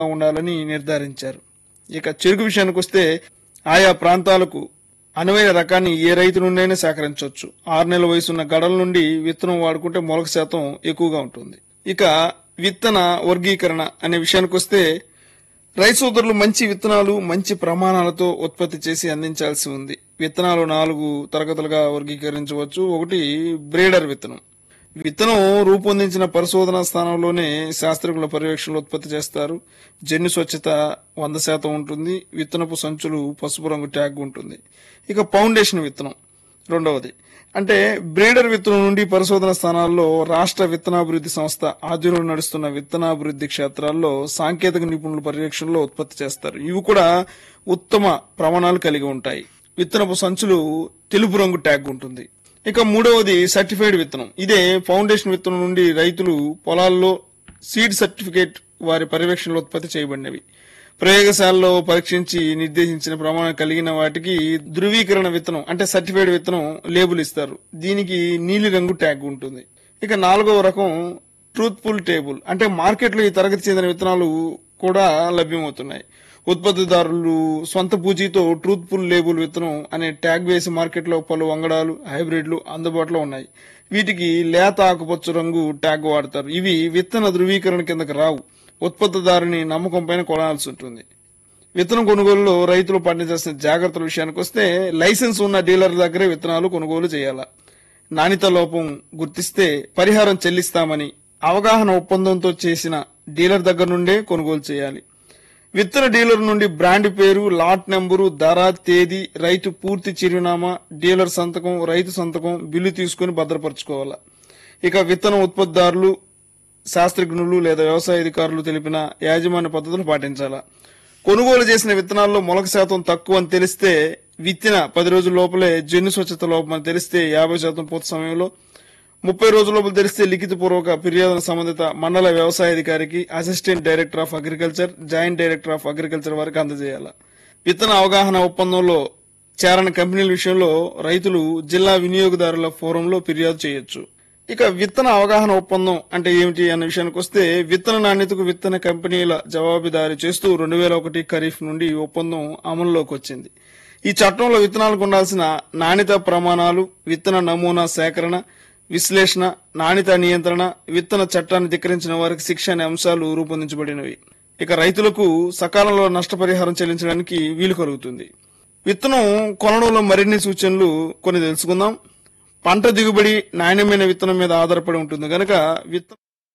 ఉండాలని నిర్ధారించారు ఇక చెరుకు విషయానికి వస్తే ఆయా ప్రాంతాలకు అనువైన రకాన్ని ఏ రైతు నుండైనా సేకరించవచ్చు ఆరు నెలల వయసున్న గడల నుండి విత్తనం వాడుకుంటే మొలక శాతం ఎక్కువగా ఉంటుంది ఇక విత్తన వర్గీకరణ అనే విషయానికి వస్తే రైతు సోదరులు మంచి విత్తనాలు మంచి ప్రమాణాలతో ఉత్పత్తి చేసి అందించాల్సి ఉంది విత్తనాలు నాలుగు తరగతులుగా వర్గీకరించవచ్చు ఒకటి బ్రీడర్ విత్తనం విత్తనం రూపొందించిన పరిశోధనా స్థానంలోనే శాస్త్రజ్ఞుల పర్యవేక్షణలో ఉత్పత్తి చేస్తారు జన్యు స్వచ్ఛత వంద శాతం ఉంటుంది విత్తనపు సంచులు పసుపు రంగు ట్యాగ్ ఉంటుంది ఇక ఫౌండేషన్ విత్తనం రెండవది అంటే బ్రీడర్ విత్తనం నుండి పరిశోధన స్థానాల్లో రాష్ట్ర విత్తనాభివృద్ధి సంస్థ ఆధ్వర్యంలో నడుస్తున్న విత్తనాభివృద్ధి క్షేత్రాల్లో సాంకేతిక నిపుణుల పర్యవేక్షణలో ఉత్పత్తి చేస్తారు ఇవి కూడా ఉత్తమ ప్రమాణాలు కలిగి ఉంటాయి విత్తనపు సంచులు తెలుపు రంగు ట్యాగ్ ఉంటుంది ఇక మూడవది సర్టిఫైడ్ విత్తనం ఇదే ఫౌండేషన్ విత్తనం నుండి రైతులు పొలాల్లో సీడ్ సర్టిఫికేట్ వారి పర్యవేక్షణలో ఉత్పత్తి చేయబడినవి ప్రయోగశాలలో పరీక్షించి నిర్దేశించిన ప్రమాణం కలిగిన వాటికి ధృవీకరణ విత్తనం అంటే సర్టిఫైడ్ విత్తనం లేబుల్ ఇస్తారు దీనికి నీలి రంగు ట్యాగ్ ఉంటుంది ఇక నాలుగవ రకం ట్రూత్ఫుల్ టేబుల్ అంటే మార్కెట్లో ఈ తరగతి చెందిన విత్తనాలు కూడా లభ్యమవుతున్నాయి ఉత్పత్తిదారులు సొంత పూచీతో ట్రూత్ఫుల్ లేబుల్ విత్తనం అనే ట్యాగ్ వేసి మార్కెట్లో పలు వంగడాలు హైబ్రిడ్లు అందుబాటులో ఉన్నాయి వీటికి లేత ఆకుపచ్చ రంగు ట్యాగ్ వాడతారు ఇవి విత్తన ధృవీకరణ కిందకి రావు ఉత్పత్తిదారుని నమ్మకం పైన కొనాల్సి ఉంటుంది విత్తనం కొనుగోలులో రైతులు పాటించాల్సిన జాగ్రత్తల విషయానికి వస్తే లైసెన్స్ ఉన్న డీలర్ దగ్గరే విత్తనాలు కొనుగోలు చేయాలా నాణ్యత లోపం గుర్తిస్తే పరిహారం చెల్లిస్తామని అవగాహన ఒప్పందంతో చేసిన డీలర్ దగ్గర నుండే కొనుగోలు చేయాలి విత్తన డీలర్ నుండి బ్రాండ్ పేరు లాట్ నెంబరు ధర తేదీ రైతు పూర్తి చిరునామా డీలర్ సంతకం రైతు సంతకం బిల్లు తీసుకుని భద్రపరచుకోవాలి ఇక విత్తన ఉత్పత్తిదారులు శాస్త్రజ్ఞులు లేదా వ్యవసాయ అధికారులు తెలిపిన యాజమాన్య పద్ధతులు పాటించాలా కొనుగోలు చేసిన విత్తనాల్లో మొలక శాతం తక్కువ అని తెలిస్తే విత్తిన పది రోజుల లోపలే జన్యు స్వచ్ఛత లోపం అని తెలిస్తే యాభై శాతం పూర్తి సమయంలో ముప్పై రోజుల లోపల తెలిస్తే లిఖితపూర్వక ఫిర్యాదుల సంబంధిత మండల వ్యవసాయ అధికారికి assistant director of agriculture joint director of agriculture వారికి అందజేయాలి విత్తన అవగాహన ఒప్పందంలో చేరని కంపెనీల విషయంలో రైతులు జిల్లా వినియోగదారుల ఫోరంలో ఫిర్యాదు చేయొచ్చు ఇక విత్తన అవగాహన ఒప్పందం అంటే ఏమిటి అన్న విషయానికి వస్తే విత్తన నాణ్యతకు విత్తన కంపెనీల జవాబుదారీ చేస్తూ రెండు వేల ఒకటి ఖరీఫ్ నుండి ఈ ఒప్పందం అమలులోకి వచ్చింది ఈ చట్టంలో విత్తనాలకు ఉండాల్సిన నాణ్యత ప్రమాణాలు విత్తన నమూనా సేకరణ విశ్లేషణ నాణ్యత నియంత్రణ విత్తన చట్టాన్ని ధిక్కరించిన వారికి శిక్ష అనే అంశాలు రూపొందించబడినవి ఇక రైతులకు సకాలంలో నష్టపరిహారం చెల్లించడానికి వీలు కలుగుతుంది విత్తనం కొనడంలో మరిన్ని సూచనలు కొన్ని తెలుసుకుందాం పంట దిగుబడి నాణ్యమైన విత్తనం మీద ఆధారపడి ఉంటుంది గనక విత్తనం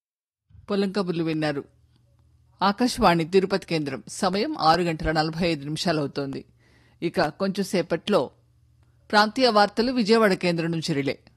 పొలం కబుర్లు విన్నారు ఆకాశవాణి తిరుపతి కేంద్రం సమయం ఆరు గంటల నలభై ఐదు నిమిషాలు అవుతోంది ఇక కొంచెం సేపట్లో ప్రాంతీయ వార్తలు విజయవాడ కేంద్రం నుంచి రిలే